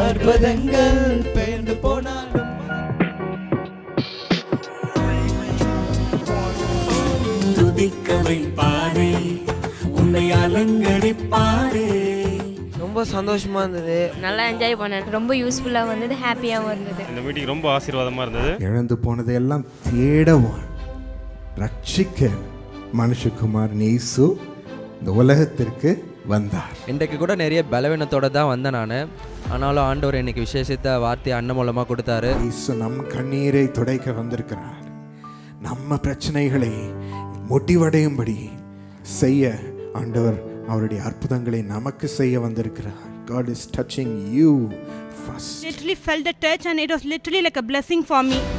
பர்வதங்கள் பெயர்ந்து போனாலும் துதிக்க வைப்பாரே உன்னை அலங்கரிப்பாரே ரொம்ப சந்தோஷமா இருந்தது நல்லா என்ஜாய் பண்ணேன் ரொம்ப யூஸ்ஃபுல்லாக வந்தது ஹாப்பியாகவும் இருந்தது இந்த மீட்டிங் ரொம்ப ஆசீர்வாதமாக இருந்தது இழந்து போனதையெல்லாம் தேடவும் ரட்சிக்க மனுஷகுமார் நேசு இந்த உலகத்திற்கு வந்தார் இன்றைக்கு கூட நிறைய பலவீனத்தோட தான் வந்தேன் நான் ஆனாலும் ஆண்டவர் இன்னைக்கு விசேஷித்த வார்த்தை அண்ணன் மூலமாக கொடுத்தாரு இயேசு நம் கண்ணீரை துடைக்க வந்திருக்கிறார் நம்ம பிரச்சனைகளை முடிவடையும்படி செய்ய ஆண்டவர் அவருடைய அற்புதங்களை நமக்கு செய்ய வந்திருக்கிறார் God is touching you first. literally felt the touch and it was literally like a blessing for me.